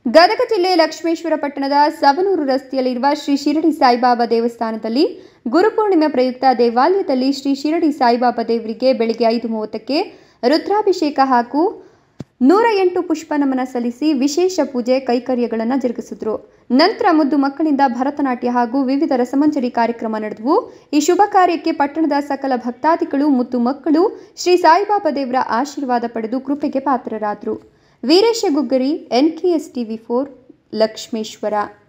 ಗದಗ ಜಿಲ್ಲೆ ಲಕ್ಷ್ಮೇಶ್ವರ ಪಟ್ಟಣದ ಸವನೂರು ರಸ್ತೆಯಲ್ಲಿರುವ ಶ್ರೀ ಶಿರಡಿ ಸಾಯಿಬಾಬಾ ದೇವಸ್ಥಾನದಲ್ಲಿ ಗುರುಪೂರ್ಣಿಮೆ ಪ್ರಯುಕ್ತ ದೇವಾಲಯದಲ್ಲಿ ಶ್ರೀ ಶಿರಡಿ ಸಾಯಿಬಾಬಾ ದೇವರಿಗೆ ಬೆಳಗ್ಗೆ ಐದು ಮೂವತ್ತಕ್ಕೆ ರುದ್ರಾಭಿಷೇಕ ಹಾಗೂ ನೂರ ಎಂಟು ಪುಷ್ಪ ನಮನ ಸಲ್ಲಿಸಿ ವಿಶೇಷ ಪೂಜೆ ಕೈಕರ್ಯಗಳನ್ನು ಜರುಗಿಸಿದ್ರು ನಂತರ ಮುದ್ದು ಮಕ್ಕಳಿಂದ ಭರತನಾಟ್ಯ ಹಾಗೂ ವಿವಿಧ ರಸಮಂಜರಿ ಕಾರ್ಯಕ್ರಮ ನಡೆದವು ಈ ಶುಭ ಕಾರ್ಯಕ್ಕೆ ಪಟ್ಟಣದ ಸಕಲ ಭಕ್ತಾದಿಗಳು ಮುದ್ದು ಮಕ್ಕಳು ಶ್ರೀ ಸಾಯಿಬಾಬಾ ದೇವರ ಆಶೀರ್ವಾದ ಪಡೆದು ಕೃಪೆಗೆ ಪಾತ್ರರಾದರು Veeresh Guggari NKS TV four Lakshmeshwar